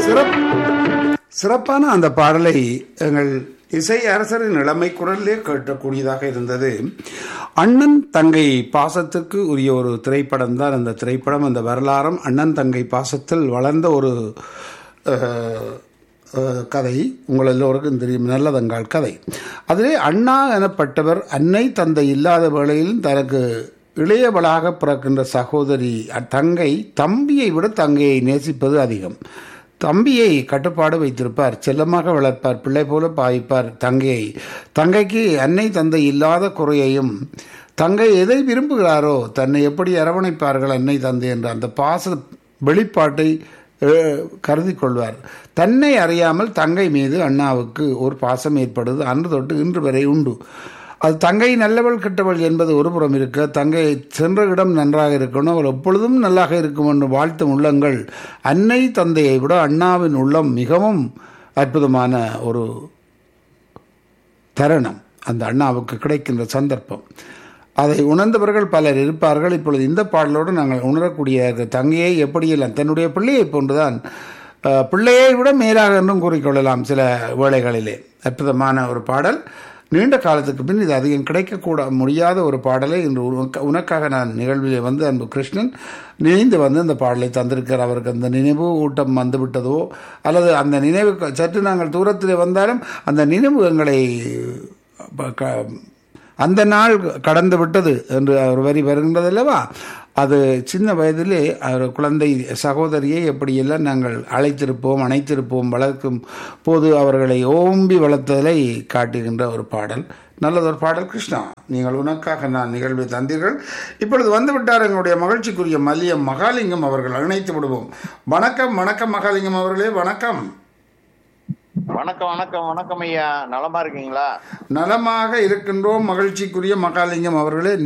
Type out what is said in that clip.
சிறப் சிறப்பான அந்த பாடலை எங்கள் இசை அரசரின் இளமை குரலிலே கேட்கக்கூடியதாக இருந்தது அண்ணன் தங்கை பாசத்துக்கு உரிய ஒரு திரைப்படம் தான் அந்த திரைப்படம் அந்த வரலாறும் அண்ணன் தங்கை பாசத்தில் வளர்ந்த ஒரு அஹ், அஹ், கதை உங்கள் எல்லோருக்கும் தெரியும் நல்லதங்கால் கதை அதிலே அண்ணா எனப்பட்டவர் அன்னை தந்தை இல்லாத வேளையிலும் தனக்கு இளையவளாக பிறக்கின்ற சகோதரி அ- தங்கை தம்பியை விட தங்கையை நேசிப்பது அதிகம் தம்பியை கட்டுப்பாடு வைத்திருப்பார் செல்லமாக வளர்ப்பார் பிள்ளை போல பாய்ப்பார் தங்கையை தங்கைக்கு அன்னை தந்தை இல்லாத குறையையும் தங்கை எதை விரும்புகிறாரோ தன்னை எப்படி அரவணைப்பார்கள் அன்னை தந்தை என்ற அந்த பாச வெளிப்பாட்டை அஹ், கருதி கொள்வார் தன்னை அறியாமல் தங்கை மீது அண்ணாவுக்கு ஒரு பாசம் ஏற்படுது அன்று தொட்டு இன்று வரை உண்டு அது தங்கை நல்லவள் கெட்டவள் என்பது ஒரு புறம் இருக்க தங்கை சென்ற இடம் நன்றாக இருக்கணும் அவள் எப்பொழுதும் நல்லாக இருக்கும் என்று வாழ்த்தும் உள்ளங்கள் அன்னை தந்தையை விட அண்ணாவின் உள்ளம் மிகவும் அற்புதமான ஒரு தருணம் அந்த அண்ணாவுக்கு கிடைக்கின்ற சந்தர்ப்பம் அதை உணர்ந்தவர்கள் பலர் இருப்பார்கள் இப்பொழுது இந்த பாடலோடு நாங்கள் உணரக்கூடிய இந்த தங்கையை எப்படியெல்லாம் தன்னுடைய பிள்ளையை போன்றுதான் அஹ், பிள்ளையை விட மேலாக என்றும் கூறிக்கொள்ளலாம் சில வேளைகளிலே அற்புதமான ஒரு பாடல் நீண்ட காலத்துக்கு பின் இது அதிகம் கிடைக்கக்கூட முடியாத ஒரு பாடலை இன்று உனக்கு- உனக்காக நான் நிகழ்விலே வந்து அன்பு கிருஷ்ணன் நினைந்து வந்து அந்த பாடலை தந்திருக்கிறார் அவருக்கு அந்த நினைவு ஊட்டம் வந்து விட்டதோ அல்லது அந்த நினைவு சற்று நாங்கள் தூரத்தில் வந்தாலும் அந்த நினைவு எங்களை ப- க- அந்த நாள் கடந்து விட்டது என்று ஒரு வரி வருகின்றது அல்லவா அது சின்ன வயதிலே அவர் குழந்தை சகோதரியை எப்படியெல்லாம் நாங்கள் அழைத்திருப்போம் அணைத்திருப்போம் வளர்க்கும் போது அவர்களை ஓம்பி வளர்த்ததை காட்டுகின்ற ஒரு பாடல் நல்லதொரு பாடல் கிருஷ்ணா நீங்கள் உனக்காக நான் நிகழ்வை தந்தீர்கள் இப்பொழுது வந்து விட்டார் எங்களுடைய மகிழ்ச்சிக்குரிய மல்லியம் மகாலிங்கம் அவர்கள் அணைத்து விடுவோம் வணக்கம் வணக்கம் மகாலிங்கம் அவர்களே வணக்கம் வணக்கம் வணக்கம் வணக்கம் ஐயா நலமா இருக்கீங்களா நலமாக இருக்கின்றோம் மகிழ்ச்சிக்குரிய மகாலிங்கம் அவர்களே